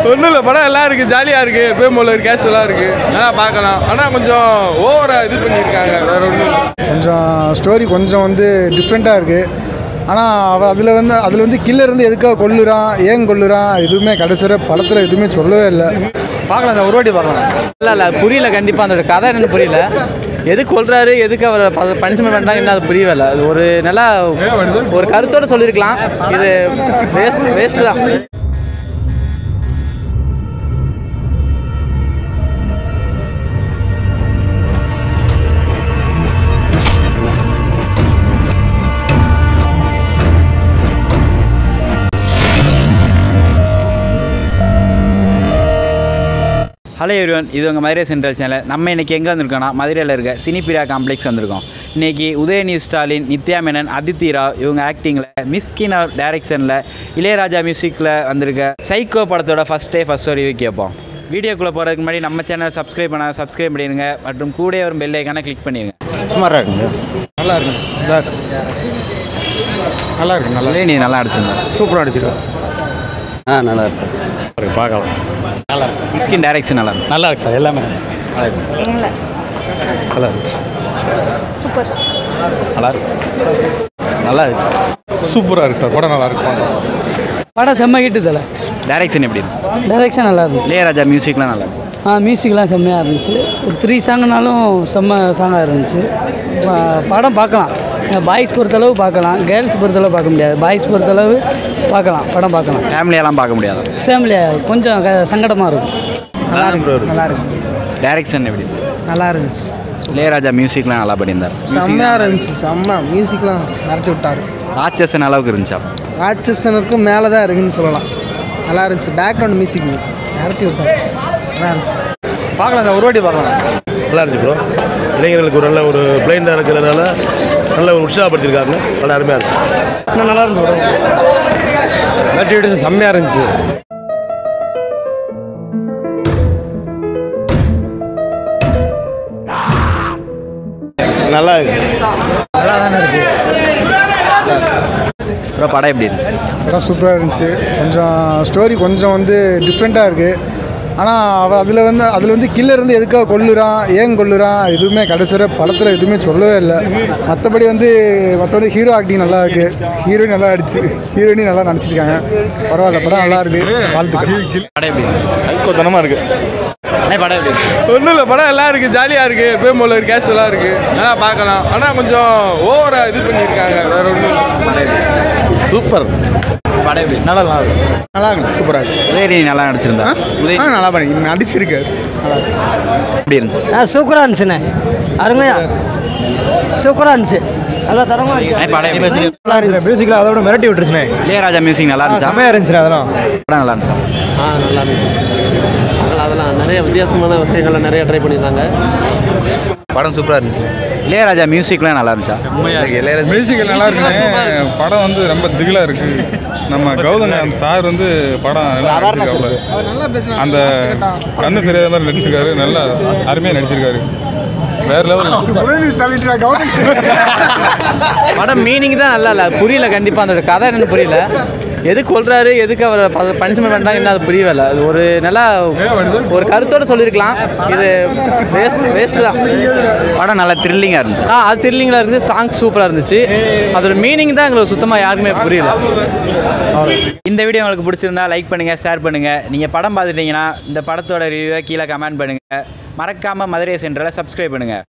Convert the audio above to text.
ஒன்றும் இல்லை படம் எல்லாம் இருக்குது ஜாலியாக இருக்குது பேமோல கேஷுவலாக இருக்குது நல்லா பார்க்கலாம் ஆனால் கொஞ்சம் ஓவராக இது பண்ணியிருக்காங்க வேற ஒன்றும் கொஞ்சம் ஸ்டோரி கொஞ்சம் வந்து டிஃப்ரெண்ட்டாக இருக்குது ஆனால் அவ அதில் வந்து அதில் வந்து கில்லர் வந்து எதுக்காக கொல்லுறான் ஏன் கொல்லுறான் எதுவுமே கடைசியில் படத்தில் எதுவுமே சொல்லவே இல்லை பார்க்கலாம் சார் ஒரு வாட்டி பார்க்கலாம் இல்லை இல்லை புரியல கண்டிப்பாக அந்த கதை என்னன்னு புரியல எதுக்கு கொள்றாரு எதுக்கு அவர் பனிஷ்மெண்ட் பண்ணுறாங்க என்ன அது புரியவே இல்லை அது ஒரு நல்லா ஒரு கருத்தோடு சொல்லியிருக்கலாம் இது வேஸ்ட் வேஸ்ட்டு தான் ஹலோ எவ்ரிவன் இது உங்கள் மதுரை சென்ட்ரல் சேனல் நம்ம இன்றைக்கி எங்கே வந்திருக்கோம்னா மதுரையில் இருக்க சினிபிரியா காம்ப்ளெக்ஸ் வந்திருக்கோம் இன்றைக்கி உதயநிதி ஸ்டாலின் நித்யா மேனன் அதித்தி ராவ் இவங்க ஆக்டிங்கில் மிஸ்கின் அவர் டைரக்ஷனில் இளையராஜா மியூசிக்கில் வந்திருக்க சைக்கோ படத்தோட ஃபஸ்ட் டே ஃபஸ்ட் ரிவ்யூ கேட்போம் வீடியோக்குள்ளே போகிறதுக்கு முன்னாடி நம்ம சேனல் சப்ஸ்கிரைப் பண்ண சப்ஸ்கிரைப் பண்ணிடுங்க மற்றும் கூட ஒரு பெல் ஐக்கானை கிளிக் பண்ணிடுங்க சுமாராக இருக்குங்க நல்லா இருக்கு நல்லா இருக்கு நல்லா இருக்கு நல்லா உதயநிதி நல்லா அடிச்சிருந்தார் சூப்பராக அடிச்சிருக்கேன் ஆ நல்லா இருக்கு பார்க்கலாம் மிஸ்கின் டைரக்ஷன் நல்லா இருக்கும் நல்லா இருக்கு சார் எல்லாமே நல்லா இருக்கு சூப்பர் நல்லா இருக்கு நல்லா இருக்கு சூப்பராக இருக்குது சார் படம் நல்லா இருக்கு படம் செம்ம ஹிட்டு தலை டைரக்ஷன் எப்படி இருக்கு டைரக்ஷன் நல்லா இருந்துச்சு இளையராஜா மியூசிக்லாம் நல்லா இருக்கு ஆ மியூசிக்லாம் செம்மையாக இருந்துச்சு த்ரீ சாங்னாலும் செம்ம சாங்காக இருந்துச்சு ப- படம் பார்க்கலாம் பாய்ஸ் பொறுத்தளவு பார்க்கலாம் கேர்ள்ஸ் பொறுத்தளவு பார்க்க முடியாது பாய்ஸ் பொறுத்தளவு பார்க்கலாம் படம் பார்க்கலாம் ஃபேமிலியெல்லாம் பார்க்க முடியாது ஃபேமிலியாக கொஞ்சம் க சங்கடமாக இருக்கும் நல்லா இருக்கு நல்லா இருக்கு டைரக்ஷன் எப்படி இருக்கு நல்லா இருந்துச்சு இளையராஜா மியூசிக்லாம் நல்லா பண்ணியிருந்தார் செம்மையாக இருந்துச்சு செம்ம மியூசிக்லாம் மிரட்டி விட்டாரு ராட்சசன் அளவுக்கு இருந்துச்சா ராட்சசனுக்கும் மேலே தான் இருக்குன்னு சொல்லலாம் நல்லா இருந்துச்சு பேக்ரவுண்ட் மியூசிக் மிரட்டி விட்டாரு நல்லா இருந்துச்சு பார்க்கலாம் சார் ஒரு வாட்டி பார்க்கலாம் நல்லா இருந்துச்சு ப்ரோ இளைஞர்களுக்கு ஒரு நல்ல ஒரு பிளைண்டாக இருக்கிறதுனால நல்ல ஒரு உற்சாகப்படுத்தியிருக்காங்க நல்ல அருமையாக இருக்கு நல்லா இருந்துச்சு ஆக்டிவிட்டிஸ் செம்மையாக இருந்துச்சு நல்லா இருக்கு நல்லா தானே இருக்கு அப்புறம் படம் எப்படி இருந்துச்சு படம் சூப்பராக இருந்துச்சு கொஞ்சம் ஸ்டோரி கொஞ்சம் வந்து டிஃப்ரெண்ட்டாக இருக்குது ஆனால் அவ அதில் வந்து அதில் வந்து கில்லர் வந்து எதுக்காக கொல்லுறான் ஏன் கொல்லுறான் எதுவுமே கடைசியில் படத்தில் எதுவுமே சொல்லவே இல்லை மற்றபடி வந்து மற்றபடி ஹீரோ ஆக்டிங் நல்லா இருக்குது ஹீரோயின் நல்லா அடிச்சு ஹீரோயினி நல்லா நடிச்சிருக்காங்க பரவாயில்ல படம் நல்லா இருக்குது வாழ்த்துக்கள் படம் எப்படி இருந்துச்சு சைக்கோத்தனமாக இருக்கு அண்ணே படம் எப்படி இருந்துச்சு ஒன்றும் இல்லை படம் எல்லாம் இருக்குது ஜாலியாக இருக்குது பேமோல கேஷுவலாக இருக்குது நல்லா பார்க்கலாம் ஆனால் கொஞ்சம் ஓவராக இது பண்ணியிருக்காங்க வேற ஒன்றும் படம் எப்படி சூப்பர் படம் எப்படி நல்லா நல்லா இருக்கு நல்லா இருக்கு சூப்பராக இருக்கு உதயநிதி நல்லா நடிச்சிருந்தா உதய ஆ நல்லா பண்ணி நடிச்சிருக்காரு நல்லா இருக்கு எப்படி இருந்துச்சு ஆ சூப்பராக இருந்துச்சுண்ணே அருமையாக சூப்பராக இருந்துச்சு நல்லா தரமாக அண்ணே படம் எப்படி இருந்துச்சு நல்லா இருந்துச்சு மியூசிக்கில் அதோட மிரட்டி விட்டுருச்சுனே இளையராஜா மியூசிக் நல்லா இருந்துச்சா செம்மையாக இருந்துச்சு அதெல்லாம் படம் நல்லா இருந்துச்சா ஆ நல்லா இருந்துச்சு அதெல்லாம் நிறைய வித்தியாசமான விஷயங்களை நிறைய ட்ரை பண்ணியிருந்தாங்க படம் சூப்பராக இருந்துச்சு இளையராஜா மியூசிக்லாம் நல்லா இருந்துச்சா மியூசிக் நல்லா இருக்குண்ணே படம் வந்து ரொம்ப திகிலாக இருக்குது நம்ம கௌதம் சார் வந்து படம் நல்லா நடிச்சிருக்காப்புல அந்த கண்ணு தெரியாத மாதிரி நடிச்சிருக்காரு நல்லா அருமையாக நடிச்சிருக்காரு வேற லெவல் படம் மீனிங் தான் நல்லா இல்லை புரியல கண்டிப்பாக அந்த கதை என்னன்னு புரியல எதுக்கு கொள்றாரு எதுக்கு அவர் பனிஷ்மெண்ட் பண்ணுறாங்க என்ன அது புரியவே இல்லை அது ஒரு நல்லா ஒரு கருத்தோடு சொல்லியிருக்கலாம் இது வேஸ்ட் வேஸ்ட்டு தான் படம் நல்லா த்ரில்லிங்காக இருந்துச்சு ஆ அது த்ரில்லிங்கில் இருக்குது சாங்ஸ் சூப்பராக இருந்துச்சு அதோட மீனிங் தான் எங்களுக்கு சுத்தமாக யாருக்குமே புரியல இந்த வீடியோ உங்களுக்கு பிடிச்சிருந்தா லைக் பண்ணுங்கள் ஷேர் பண்ணுங்கள் நீங்கள் படம் பார்த்துட்டீங்கன்னா இந்த படத்தோட ரிவ்யூவை கீழே கமெண்ட் பண்ணுங்கள் மறக்காமல் மதுரை சென்டரில் சப்ஸ்கிரைப் பண்ணுங்கள்